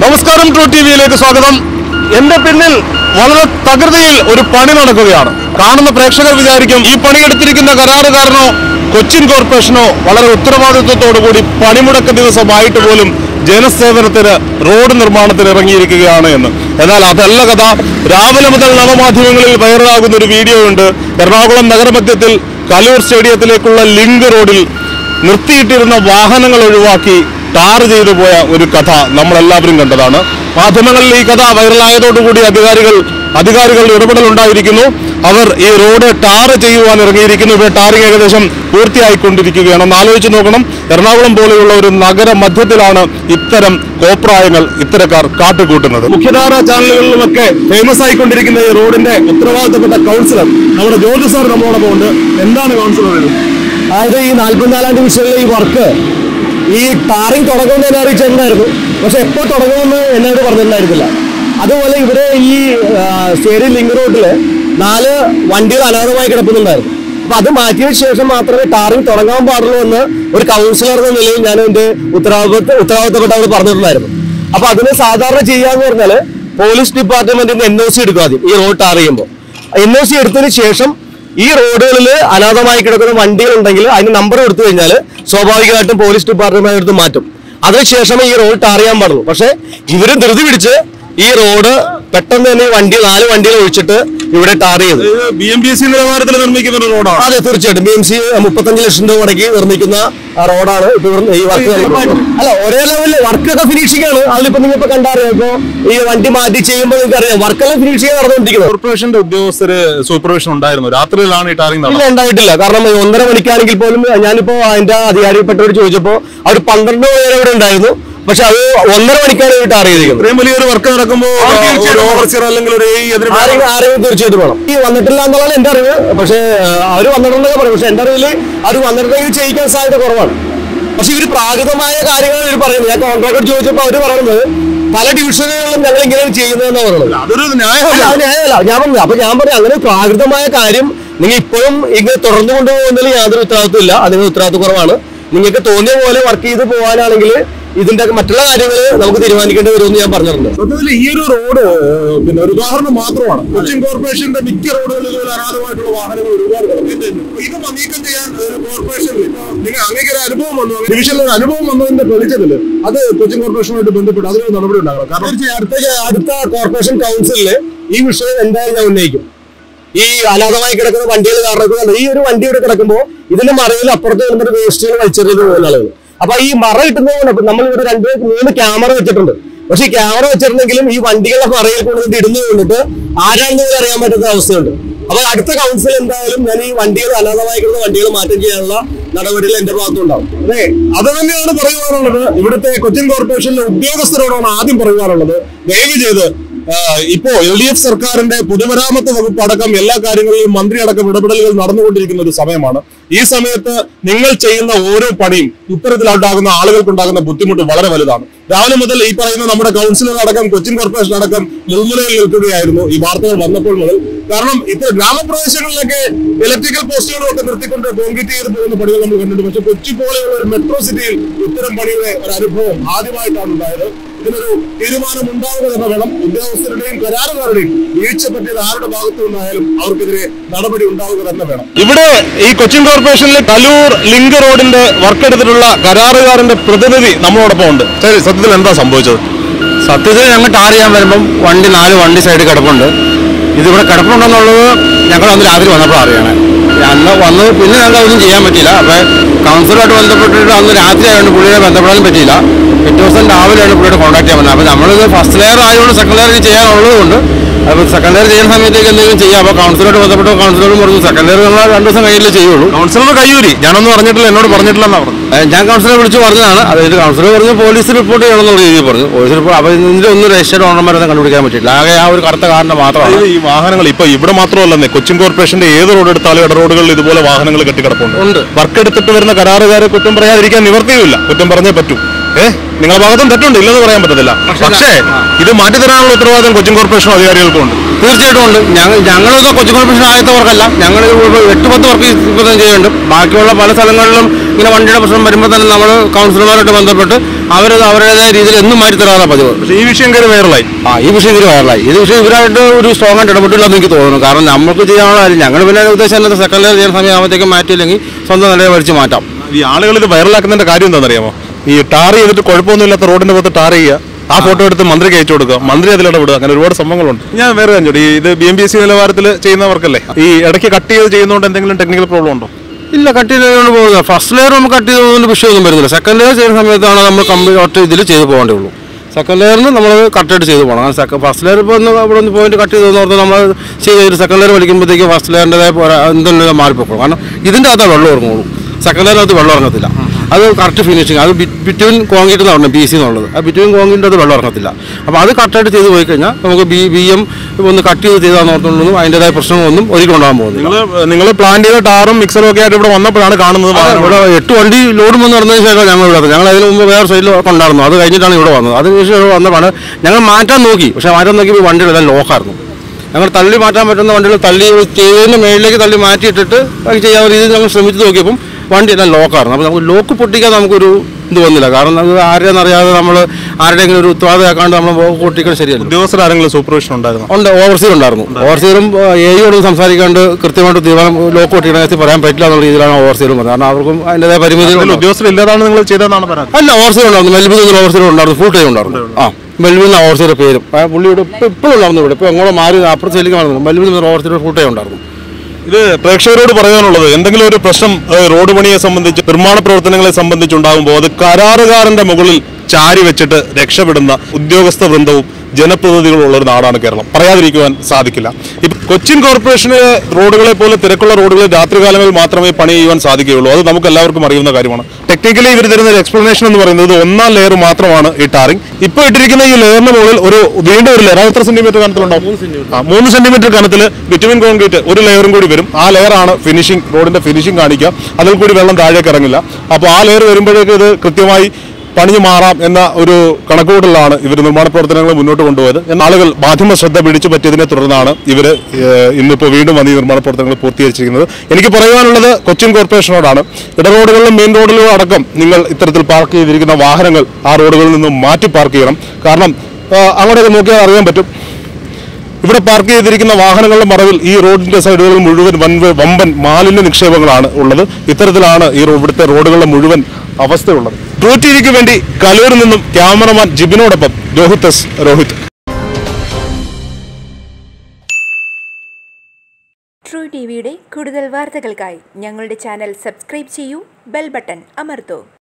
നമസ്കാരം true T വിയിലേക്ക് സ്വാഗതം എന്റെ പിന്നിൽ വളരെ തകൃതിയിൽ ഒരു പണി നടക്കുകയാണ് കാണുന്ന പ്രേക്ഷകർ വിചാരിക്കും ഈ പണിയെടുത്തിരിക്കുന്ന കരാറുകാരനോ കൊച്ചിൻ കോർപ്പറേഷനോ വളരെ ഉത്തരവാദിത്വത്തോടുകൂടി പണിമുടക്ക ദിവസമായിട്ട് പോലും ജനസേവനത്തിന് റോഡ് നിർമ്മാണത്തിന് ഇറങ്ങിയിരിക്കുകയാണ് എന്ന് എന്നാൽ അതല്ല കഥ രാവിലെ മുതൽ നവമാധ്യമങ്ങളിൽ വൈറലാകുന്ന ഒരു വീഡിയോ ഉണ്ട് എറണാകുളം നഗരമധ്യത്തിൽ കലൂർ സ്റ്റേഡിയത്തിലേക്കുള്ള ലിങ്ക് റോഡിൽ നിർത്തിയിട്ടിരുന്ന വാഹനങ്ങൾ ഒഴിവാക്കി ടാർ ചെയ്തു പോയ ഒരു കഥ നമ്മളെല്ലാവരും കണ്ടതാണ് മാധ്യമങ്ങളിൽ ഈ കഥ വൈറലായതോടുകൂടി അധികാരികൾ അധികാരികളുടെ ഇടപെടൽ ഉണ്ടായിരിക്കുന്നു അവർ ഈ റോഡ് ടാർ ചെയ്യുവാൻ ഇറങ്ങിയിരിക്കുന്നു ഇപ്പോൾ ടാറിങ് ഏകദേശം പൂർത്തിയായിക്കൊണ്ടിരിക്കുകയാണ് ഒന്ന് ആലോചിച്ച് നോക്കണം എറണാകുളം പോലെയുള്ള ഒരു നഗര മധ്യത്തിലാണ് ഇത്തരം കോപ്രായങ്ങൾ ഇത്തരക്കാർ കാട്ടുകൂട്ടുന്നത് മുഖ്യധാര ചാനലുകളിലുമൊക്കെ ഫേമസ് ആയിക്കൊണ്ടിരിക്കുന്ന ഈ റോഡിന്റെ ഉത്തരവാദിത്തപ്പെട്ട കൗൺസിലർ നമ്മുടെ ജോർജ് സാർ നമ്മളോടൊപ്പം ഉണ്ട് എന്താണ് കൗൺസിലർ ഇത് അതായത് ഈ നാല്പത്തിനാലാം ഡിവിഷനിലെ ഈ വർക്ക് ഈ ടാറിങ് തുടങ്ങുമെന്ന് എന്നെ അറിയിച്ചിട്ടുണ്ടായിരുന്നു പക്ഷെ എപ്പോൾ തുടങ്ങുമെന്ന് എന്നോട് പറഞ്ഞിട്ടുണ്ടായിരുന്നില്ല അതുപോലെ ഇവര് ഈ സ്റ്റേഡിയം ലിങ്ക് റോഡില് നാല് വണ്ടികൾ അനാഥമായി കിടക്കുന്നുണ്ടായിരുന്നു അപ്പൊ അത് മാറ്റിയതിനു ശേഷം മാത്രമേ ടാറിങ് തുടങ്ങാൻ പാടുള്ളൂ എന്ന് ഒരു കൗൺസിലർ എന്ന നിലയിൽ ഞാൻ എന്റെ ഉത്തരവാദിത്വ ഉത്തരവാദിത്തപ്പെട്ടവർ പറഞ്ഞിട്ടുണ്ടായിരുന്നു അപ്പൊ അതിന് സാധാരണ ചെയ്യാന്ന് പറഞ്ഞാല് പോലീസ് ഡിപ്പാർട്ട്മെന്റിന്റെ എൻ ഒ സി എടുക്കും ആദ്യം ഈ റോഡ് ടാർ ചെയ്യുമ്പോൾ എൻ ഒ സി എടുത്തതിന് ശേഷം ഈ റോഡുകളിൽ അനാഥമായി കിടക്കുന്ന വണ്ടികൾ ഉണ്ടെങ്കിൽ അതിന് നമ്പർ എടുത്തു കഴിഞ്ഞാൽ സ്വാഭാവികമായിട്ടും പോലീസ് ഡിപ്പാർട്ട്മെന്റ് എടുത്ത് മാറ്റും അതിനുശേഷമേ ഈ റോഡ് ടാർ ചെയ്യാൻ പാടുള്ളൂ പക്ഷെ ഇവര് ധൃതി പിടിച്ച് ഈ റോഡ് പെട്ടെന്ന് തന്നെ ഈ വണ്ടി നാല് വണ്ടികൾ ഒഴിച്ചിട്ട് ഇവിടെ ടാർ ചെയ്തു B M B S C നിലവാരത്തിൽ നിർമ്മിക്കുന്ന ഒരു റോഡാണ് അതെ തീർച്ചയായിട്ടും ബി എം സി മുപ്പത്തഞ്ച് ലക്ഷം രൂപ മുടക്കി നിർമ്മിക്കുന്ന ആ റോഡാണ് ഇപ്പൊ ഇവിടെ ഈ വർക്ക് അല്ല ഒരേ ലെവലിൽ വർക്കൊക്കെ ഫിനിഷിംഗ് ആണ് അതിലിപ്പോ നിങ്ങൾ ഇപ്പൊ കണ്ടറിയാം ഇപ്പൊ ഈ വണ്ടി മാറ്റി ചെയ്യുമ്പോൾ നിങ്ങൾക്ക് അറിയാം വർക്കെല്ലാം ഫിനിഷിംഗ് നടന്നുകൊണ്ടിരിക്കുന്നത് കോർപ്പറേഷന്റെ ഉദ്യോഗസ്ഥര് സൂപ്പർവിഷൻ ഉണ്ടായിരുന്നു രാത്രിയിലാണ് ഈ ടാറിംഗ് ഇല്ല നടന്നത് ഉണ്ടായിട്ടില്ല കാരണം ഈ ഒന്നര മണിക്കാണെങ്കിൽ പോലും ഞാനിപ്പോ അതിന്റെ അധികാരിപ്പെട്ടവർ ചോദിച്ചപ്പോ അവർ പന്ത്രണ്ട് മണി വരെ ഇവിടെ ഉണ്ടായിരുന്നു പക്ഷെ അത് ഒന്നര മണിക്കാണ് ഇവിടെ ടാർ ചെയ്തിരിക്കുന്നത് ഇത്രയും വലിയൊരു വർക്ക് നടക്കുമ്പോൾ ആ, തീർച്ചയായിട്ടും. ഒരു ഓവർസിയർ അല്ലെങ്കിൽ ഒരു AE അതിന് ആരെങ്കിലും ആരെങ്കിലും തീർച്ചയായിട്ടും വേണം ഈ വന്നിട്ടില്ല എന്നുള്ളതാണ് എന്റെ അറിവ് പക്ഷെ അവർ വന്നിട്ടുണ്ടെന്നൊക്കെ പറയും പക്ഷെ എന്റെ അറിവിൽ അവർ വന്നിട്ടുണ്ടെങ്കിൽ ചെയ്യിക്കാൻ സാധ്യത കുറവാണ് പക്ഷെ ഇവര് പ്രാകൃതമായ കാര്യങ്ങൾ ഇവർ പറയുന്നത് ഞാൻ കോൺട്രാക്ടർ ചോദിച്ചപ്പോൾ അവർ പറയുന്നത് പല ഡിവിഷനുകളിലും ഞങ്ങൾ ഇങ്ങനെയാണ് ചെയ്യുന്നതെന്നാണ് പറയുന്നത് അതൊരു അല്ല, ന്യായമല്ല അത് ന്യായമല്ല ഞാൻ പറഞ്ഞു അപ്പൊ ഞാൻ പറഞ്ഞു അങ്ങനെ പ്രാകൃതമായ കാര്യം നിങ്ങൾ ഇപ്പോഴും ഇങ്ങനെ തുടർന്നു കൊണ്ടുപോകുന്നതിൽ യാതൊരു ഉത്തരവാദിത്വം ഇല്ല അതിന് ഉത്തരവാദിത്വം കുറവാണ് നിങ്ങൾക്ക് തോന്നിയ പോലെ വർക്ക് ചെയ്ത് പോകാനാണെങ്കിൽ ഇതിന്റെ മറ്റുള്ള കാര്യങ്ങൾ നമുക്ക് തീരുമാനിക്കേണ്ടി വരുമെന്ന് ഞാൻ പറഞ്ഞിട്ടുണ്ട് സത്യത്തിൽ ഈ ഒരു റോഡ് പിന്നെ ഒരു ഉദാഹരണം മാത്രമാണ് കൊച്ചിൻ കോർപ്പറേഷന്റെ മിക്ക റോഡുകളിൽ ഇതുപോലെ അനാഥമായിട്ടുള്ള വാഹനങ്ങൾ ഒരുപാട് കിടക്കുന്നുണ്ട് അപ്പൊ ഇത് നീക്കം ചെയ്യാൻ ഒരു കോർപ്പറേഷനിൽ നിങ്ങൾ അങ്ങനെ ഒരു അനുഭവം വന്നു ഡിവിഷനിൽ ഒരു അനുഭവം വന്നതിന്റെ തെളിച്ചതിൽ അത് കൊച്ചിൻ കോർപ്പറേഷനുമായിട്ട് ബന്ധപ്പെട്ട് അതിനൊരു നടപടി ഉണ്ടാകണം കാരണം തീർച്ചയായും അടുത്ത അടുത്ത കോർപ്പറേഷൻ കൗൺസിലില് ഈ വിഷയം എന്തായാലും ഞാൻ ഉന്നയിക്കും ഈ അനാഥമായി കിടക്കുന്ന വണ്ടികൾ കാരണം ഈ ഒരു വണ്ടി ഇവിടെ കിടക്കുമ്പോൾ ഇതിന്റെ മറയിൽ അപ്പുറത്ത് നമ്മുടെ വേസ്റ്റുകൾ വലിച്ചെറിയുന്ന പോകുന്ന ആളുകൾ അപ്പൊ ഈ മറ കിട്ടുന്നതുകൊണ്ട് നമ്മൾ ഇവിടെ രണ്ട് മൂന്ന് ക്യാമറ വെച്ചിട്ടുണ്ട് പക്ഷെ ഈ ക്യാമറ വെച്ചിട്ടുണ്ടെങ്കിലും ഈ വണ്ടികളുടെ മറയിൽ കൊണ്ടുവന്നിട്ട് ഇടുന്നത് കൊണ്ടിട്ട് ആരാണെന്ന് പോലും അറിയാൻ പറ്റുന്ന അവസ്ഥയുണ്ട് അപ്പൊ അടുത്ത കൗൺസിൽ എന്തായാലും ഞാൻ ഈ വണ്ടികൾ അനാഥമായി കിടക്കുന്ന വണ്ടികൾ മാറ്റം ചെയ്യാനുള്ള നടപടികൾ എന്റെ ഭാഗത്തുണ്ടാവും അതെ അത് തന്നെയാണ് പറയുവാനുള്ളത് ഇവിടുത്തെ കൊച്ചിൻ കോർപ്പറേഷനിലെ ഉദ്യോഗസ്ഥരോടാണ് ആദ്യം പറയുവാനുള്ളത് ദയവ് ചെയ്ത് ആ, ഇപ്പോ എൽ ഡി എഫ് സർക്കാരിന്റെ പൊതുമരാമത്ത് വകുപ്പ് അടക്കം എല്ലാ കാര്യങ്ങളിലും മന്ത്രി അടക്കം ഇടപെടലുകൾ നടന്നുകൊണ്ടിരിക്കുന്ന ഒരു സമയമാണ് ഈ സമയത്ത് നിങ്ങൾ ചെയ്യുന്ന ഓരോ പണിയും ഇത്തരത്തിലുണ്ടാകുന്ന ആളുകൾക്കുണ്ടാകുന്ന ബുദ്ധിമുട്ട് വളരെ വലുതാണ് രാവിലെ മുതൽ ഈ പറയുന്ന നമ്മുടെ കൗൺസിലർ അടക്കം കൊച്ചിൻ കോർപ്പറേഷൻ അടക്കം നിർമ്മലയിൽ നിൽക്കുകയായിരുന്നു ഈ വാർത്തകൾ വന്നപ്പോൾ മുതൽ കാരണം ഇത്ര ഗ്രാമപ്രദേശങ്ങളിലൊക്കെ ഇലക്ട്രിക്കൽ പോസ്റ്റുകളും ഒക്കെ നിർത്തിക്കൊണ്ട് കോൺക്രീറ്റ് ചെയ്ത് പോകുന്ന പണികൾ നമ്മൾ കണ്ടിട്ടുണ്ട് പക്ഷെ കൊച്ചി പോലെയുള്ള ഒരു മെട്രോ സിറ്റിയിൽ ഇത്തരം പണിയുടെ ഒരു അനുഭവം ആദ്യമായിട്ടാണ് ഉണ്ടായത് ഇതിനൊരു തീരുമാനം ഉണ്ടാവുക തന്നെ വേണം ഉദ്യോഗസ്ഥരുടെയും കരാറുകാരുടെയും വീഴ്ച പറ്റിയത് ആരുടെ ഭാഗത്തു നിന്നായാലും അവർക്കെതിരെ നടപടി ഉണ്ടാവുക തന്നെ വേണം ഇവിടെ ഈ കൊച്ചിൻ കോർപ്പറേഷനിലെ കലൂർ ലിങ്ക് റോഡിന്റെ വർക്ക് എടുത്തിട്ടുള്ള കരാറുകാരന്റെ പ്രതിനിധി നമ്മളോടൊപ്പം ഉണ്ട് ശരി സത്യത്തിൽ എന്താ സംഭവിച്ചത് സത്യത്തിൽ ഞങ്ങൾ ടാർ ചെയ്യാൻ വരുമ്പം വണ്ടി നാല് വണ്ടി സൈഡിൽ കിടപ്പുണ്ട് ഇതിവിടെ കിടപ്പുണ്ടെന്നുള്ളത് ഞങ്ങൾ അന്ന് രാത്രി വന്നപ്പോൾ അറിയണേ അന്ന് വന്ന് പിന്നെ ഞങ്ങൾക്ക് അതൊന്നും ചെയ്യാൻ പറ്റിയില്ല അപ്പോൾ കൗൺസിലുമായിട്ട് ബന്ധപ്പെട്ടിട്ട് അന്ന് രാത്രി ആയതുകൊണ്ട് പുള്ളിയെ ബന്ധപ്പെടാനും പറ്റിയില്ല പിറ്റേ ദിവസം രാവിലെയാണ് പുള്ളിയുടെ കോൺടാക്ട് ചെയ്യാൻ പറ്റുന്നത് അപ്പോൾ നമ്മളിത് ഫസ്റ്റ് ലെയർ ആയതുകൊണ്ട് സെക്കൻഡ് ലെയർ ചെയ്യാനുള്ളത് കൊണ്ട് അപ്പോൾ സെക്കൻഡ് ലെയർ ചെയ്യുന്ന സമയത്തേക്ക് എന്തെങ്കിലും ചെയ്യാം അപ്പോൾ കൗൺസിലോട്ട് ബന്ധപ്പെട്ട് കൗൺസിലോട് പറഞ്ഞു സെക്കൻഡ് ലെയർ നമ്മൾ രണ്ട് ദിവസം കഴിഞ്ഞില്ലേ ചെയ്യുള്ളൂ കൗൺസിലർ കയ്യൂരി ഞാനൊന്നും പറഞ്ഞിട്ടില്ല എന്നോട് പറഞ്ഞിട്ടില്ലെന്നാ പറഞ്ഞു ഏഹ് ഞാൻ കൗൺസിലറെ വിളിച്ച് പറഞ്ഞതാണ് അതായത് കൗൺസിലർ പറഞ്ഞു പോലീസ് റിപ്പോർട്ട് ചെയ്യണമെന്നുള്ള രീതിയിൽ പറഞ്ഞു പോലീസ് റിപ്പോർട്ട് അപ്പോൾ ഇതിന്റെ ഒന്നും രജിസ്റ്റേഡ് ഓണർമാരൊന്നും കണ്ടുപിടിക്കാൻ പറ്റില്ല ആകെ ആ ഒരു കറുത്ത കാരണം മാത്രമാണ് അതായത് ഈ വാഹനങ്ങൾ ഇപ്പൊ ഇവിടെ മാത്രമല്ലെന്നേ കൊച്ചിൻ കോർപ്പറേഷന്റെ ഏത് റോഡ് എടുത്താലും ഇട റോഡുകളിൽ ഇതുപോലെ വാഹനങ്ങൾ കെട്ടിക്കിടപ്പുണ്ട് ഉണ്ട്. വർക്ക് എടുത്തിട്ട് വരുന്ന കരാറുകാരെ കുറ്റം പറയാതിരിക്കാൻ നിവർത്തിയുമില്ല കുറ്റം പറഞ്ഞേ പറ്റൂ ഏ നിങ്ങളുടെ ഭാഗത്തും തെറ്റുണ്ട് ഇല്ലെന്ന് പറയാൻ പറ്റത്തില്ല പക്ഷേ ഇത് മാറ്റിത്തരാനുള്ള ഉത്തരവാദിത്തം കൊച്ചിൻ കോർപ്പറേഷൻ അധികാരികൾക്കും ഉണ്ട് തീർച്ചയായിട്ടും ഉണ്ട് ഞങ്ങൾ ഞങ്ങളൊക്കെ കൊച്ചു കോർപ്പറേഷൻ ആദ്യത്തെ വർക്കല്ല ഞങ്ങൾ എട്ട് പത്ത് വർക്ക് ഇപ്പോൾ തന്നെ ചെയ്യുന്നുണ്ട് ബാക്കിയുള്ള പല സ്ഥലങ്ങളിലും ഇങ്ങനെ വണ്ടിയുടെ പ്രശ്നം വരുമ്പോൾ തന്നെ നമ്മൾ കൗൺസിലർമാരായിട്ട് ബന്ധപ്പെട്ട് അവർ അവരുടേതായ രീതിയിൽ എന്നും മാറ്റി തരാനുള്ള പതിവ് പക്ഷേ ഈ വിഷയം കയറി വൈറലായി ആ ഈ വിഷയം ഇതിൽ വൈറലായി ഇത് വിഷയം ഇവരായിട്ട് ഒരു സ്ട്രോങ് ആയിട്ട് ഇടപെട്ടില്ലെന്ന് എനിക്ക് തോന്നുന്നു കാരണം നമുക്ക് ചെയ്യാനുള്ള കാര്യം ഞങ്ങൾ പിന്നെ ഉദ്ദേശം എന്താ സെക്കൻഡ് ഇയർ ചെയ്യുന്ന സമയമാകുമ്പോഴത്തേക്കും മാറ്റിയില്ലെങ്കിൽ സ്വന്തം നിലയെ വലിച്ച് മാറ്റാം ഈ ആളുകൾ ഇത് വൈറലാക്കുന്നതിന്റെ കാര്യം എന്താണെന്നറിയാമോ ഈ ടാർ ചെയ്തിട്ട് കുഴപ്പമൊന്നുമില്ലാത്ത റോഡിന്റെ പുറത്ത് ടാർ ചെയ്യുക ആ ഫോട്ടോ എടുത്ത് മന്ത്രിക്ക് അയച്ചു കൊടുക്കുക മന്ത്രി അതിൽ ഇടപെടുക അങ്ങനെ ഒരുപാട് സംഭവങ്ങളുണ്ട് ഞാൻ വേറെ കാര്യം ചോദിച്ചു. ഈ ഇത് B M B S C നിലവാരത്തിൽ ചെയ്യുന്നവർക്കല്ലേ ഈ ഇടയ്ക്ക് കട്ട് ചെയ്ത് ചെയ്യുന്നതുകൊണ്ട് എന്തെങ്കിലും ടെക്നിക്കൽ പ്രോബ്ലം ഉണ്ടോ ഇല്ല കട്ട് ചെയ്തുകൊണ്ട് പോകുന്നത് ഫസ്റ്റ് ലെയർ നമുക്ക് കട്ട് ചെയ്തുകൊണ്ട് വിഷയമൊന്നും വരുന്നില്ല സെക്കൻഡ് ലെയർ ചെയ്യുന്ന സമയത്താണ് നമ്മൾ കംപ്ലീറ്റ് ഇതിൽ ചെയ്ത് പോകേണ്ടേ ഉള്ളൂ സെക്കൻഡ് ലെയറിന് നമ്മൾ കട്ടായിട്ട് ചെയ്ത് പോകണം കാരണം സെക്കൻഡ് ഫസ്റ്റ് ലെയർ ഇപ്പോൾ ഒന്ന് അവിടെ ഒന്ന് പോയിന്റ് കട്ട് ചെയ്തെന്ന് പറഞ്ഞാൽ നമ്മൾ ചെയ്ത് സെക്കൻഡ് ലെയർ വലിക്കുമ്പോഴത്തേക്ക് ഫസ്റ്റ് ലെയറിൻ്റെതായ എന്തെങ്കിലും മാറിപ്പോക്കണം കാരണം ഇതിൻ്റെ അകത്ത് വെള്ളം ഇറങ്ങുള്ളൂ സെക്കൻഡ് ലെയറിനകത്ത് വെള്ളം ഇറങ്ങത്തില്ല അത് കറക്റ്റ് ഫിനിഷിങ് അത് ബിറ്റ്വീൻ കോൺക്രീറ്റ് എന്നാണ് ബി സി എന്നുള്ളത് ആ ബിറ്റ്വീൻ കോൺക്രീറ്റ് അത് വെള്ളം ഇറങ്ങത്തില്ല അപ്പോൾ അത് കറക്റ്റായിട്ട് ചെയ്ത് പോയി കഴിഞ്ഞാൽ നമുക്ക് ബി ബി എം ഒന്ന് കട്ട് ചെയ്ത് ചെയ്താന്ന് ഓർത്തുകൊണ്ടൊന്നും അതിൻ്റെതായ പ്രശ്നങ്ങളൊന്നും ഒരിക്കലും ഉണ്ടാകാൻ പോകുന്നില്ല നിങ്ങൾ നിങ്ങൾ പ്ലാൻ ചെയ്ത ടാറും മിക്സറും ഒക്കെ ആയിട്ട് ഇവിടെ വന്നപ്പോഴാണ് കാണുന്നത് ആ, ഇവിടെ എട്ട് വണ്ടി ലോഡ് വന്ന് നടന്നതിന് ശേഷം ഞങ്ങൾ ഇവിടെ വന്നത്. ഞങ്ങൾ അതിന് മുമ്പ് വേറെ സൈഡിൽ ഉണ്ടായിരുന്നു അത് കഴിഞ്ഞിട്ടാണ് ഇവിടെ വന്നത് അതിനുശേഷം ഇവിടെ വന്നതാണ് ഞങ്ങൾ മാറ്റാൻ നോക്കി പക്ഷേ മാറ്റാൻ നോക്കിയപ്പോൾ വണ്ടികളെല്ലാം ലോക്കായിരുന്നു ഞങ്ങൾ തള്ളി മാറ്റാൻ പറ്റുന്ന വണ്ടികൾ തള്ളി ചെയ്തതിന് മേളിലേക്ക് തള്ളി മാറ്റിയിട്ടിട്ട് അത് ചെയ്യാവുന്ന രീതിയിൽ ഞങ്ങൾ ശ്രമിച്ച് നോക്കിയപ്പം വണ്ടി എല്ലാം ലോക്കായിരുന്നു അപ്പോൾ നമുക്ക് ലോക്ക് പൊട്ടിക്കാൻ നമുക്കൊരു ഇത് വന്നില്ല കാരണം അത് ആരെയെന്നറിയാതെ നമ്മൾ ആരുടെയെങ്കിലും ഒരു ഉത്തരവാദിത്തമാക്കാണ്ട് നമ്മൾ പൊട്ടിക്കാൻ ശരിയല്ല ഉദ്യോഗസ്ഥർ ആരെങ്കിലും സൂപ്പർവിഷൻ ഉണ്ടായിരുന്നു ഉണ്ട് ഓവർസീർ ഉണ്ടായിരുന്നു ഓവർസീറും എയോടും സംസാരിക്കാണ്ട് കൃത്യമായിട്ട് തീരുമാനം ലോക്ക് പൊട്ടിക്കണത്തിൽ പറയാൻ പറ്റില്ല എന്നുള്ള രീതിയിലാണ് ഓവർസീറും പറഞ്ഞത് കാരണം അവർക്കും അതിൻ്റെതായ പരിമിതികൾ ഉദ്യോഗസ്ഥർ ഇല്ലാതാണ് നിങ്ങൾ ചെയ്തതെന്നാണ് പരാതി അല്ല ഓവർസീർ ഉണ്ടായിരുന്നു മെൽബിൽ ഓവർസീർ ഉണ്ടായിരുന്നു ഫുൾ ടൈം ഉണ്ടായിരുന്നു ആ മെൽബിൽ ഓവർസീർ പേരും ആ പുള്ളിയുടെ ഇപ്പോൾ ഇപ്പോഴും ഉണ്ടായിരുന്നു ഇവിടെ ഇപ്പോൾ എങ്ങോട്ട് മാറി അപ്പുറത്ത് ചെല്ലിക്ക് വന്നു മെൽബിൽ ഓവർസീർ ഫുൾ ടൈം ഉണ്ടായിരുന്നു ഇത് പ്രേക്ഷകരോട് പറയാനുള്ളത് എന്തെങ്കിലും ഒരു പ്രശ്നം ഏഹ്, റോഡ് പണിയെ സംബന്ധിച്ച് നിർമ്മാണ പ്രവർത്തനങ്ങളെ സംബന്ധിച്ചുണ്ടാകുമ്പോൾ അത് കരാറുകാരന്റെ മുകളിൽ ചാരി വെച്ചിട്ട് രക്ഷപ്പെടുന്ന ഉദ്യോഗസ്ഥ വൃന്ദവും ജനപ്രതിനിധികളും ഉള്ള ഒരു നാടാണ് കേരളം പറയാതിരിക്കുവാൻ സാധിക്കില്ല ഇപ്പൊ കൊച്ചിൻ കോർപ്പറേഷന് റോഡുകളെ പോലെ തിരക്കുള്ള റോഡുകളിൽ രാത്രികാലങ്ങളിൽ മാത്രമേ പണി ചെയ്യുവാൻ സാധിക്കുകയുള്ളൂ അത് നമുക്ക് എല്ലാവർക്കും അറിയുന്ന കാര്യമാണ് ടെക്നിക്കലി ഇവർ തരുന്ന ഒരു എക്സ്പ്ലനേഷൻ എന്ന് പറയുന്നത് ഒന്നാം ലെയർ മാത്രമാണ് ഈ ടാറിംഗ് ഇപ്പോൾ ഇട്ടിരിക്കുന്ന ഈ ലെയറിന് മുകളിൽ ഒരു വീണ്ടും ഒരു ലെയർ അത് എത്ര സെന്റിമീറ്റർ കനത്തിലുണ്ടാവും ആ മൂന്ന് സെന്റിമീറ്റർ കനത്തിൽ വിറ്റമിൻ കോൺക്രീറ്റ് ഒരു ലെയറും കൂടി വരും ആ ലെയറാണ് ഫിനിഷിംഗ് റോഡിന്റെ ഫിനിഷിംഗ് കാണിക്കുക അതിൽ കൂടി വെള്ളം താഴേക്ക് ഇറങ്ങില്ല അപ്പോൾ ആ ലെയർ വരുമ്പോഴേക്ക് ഇത് കൃത്യമായി പണിഞ്ഞു മാറാം എന്ന ഒരു കണക്കുകൂടലാണ് ഇവർ നിർമ്മാണ പ്രവർത്തനങ്ങൾ മുന്നോട്ട് കൊണ്ടുപോയത് എന്നാൽ ആളുകൾ മാധ്യമ ശ്രദ്ധ പിടിച്ചു പറ്റിയതിനെ തുടർന്നാണ് ഇവർ ഇന്നിപ്പോൾ വീണ്ടും വന്ന് ഈ നിർമ്മാണ പ്രവർത്തനങ്ങൾ പൂർത്തീകരിച്ചിരിക്കുന്നത് എനിക്ക് പറയുവാനുള്ളത് കൊച്ചിൻ കോർപ്പറേഷനോടാണ് ഇടറോഡുകളിലും മെയിൻ റോഡുകളിലും അടക്കം നിങ്ങൾ ഇത്തരത്തിൽ പാർക്ക് ചെയ്തിരിക്കുന്ന വാഹനങ്ങൾ ആ റോഡുകളിൽ നിന്ന് മാറ്റി പാർക്ക് ചെയ്യണം കാരണം ആ, അങ്ങോട്ടൊക്കെ നോക്കിയാൽ അറിയാൻ പറ്റും ഇവിടെ പാർക്ക് ചെയ്തിരിക്കുന്ന വാഹനങ്ങളുടെ മറവിൽ ഈ റോഡിന്റെ സൈഡുകളിൽ മുഴുവൻ വൻ വമ്പൻ മാലിന്യ നിക്ഷേപങ്ങളാണ് ഉള്ളത് ഇത്തരത്തിലാണ് ഈ റോ- ഇവിടുത്തെ റോഡുകളുടെ മുഴുവൻ അവസ്ഥയുള്ളത് ട്രൂ ടിവിക്ക് വേണ്ടി കലൂരിൽ നിന്നും ക്യാമറമാൻ ജിബിനോടൊപ്പം Rohit S Rohit true T വിയുടെ കൂടുതൽ വാർത്തകൾക്കായി ഞങ്ങളുടെ ചാനൽ സബ്സ്ക്രൈബ് ചെയ്യൂ ബെൽ ബട്ടൺ അമർത്തൂ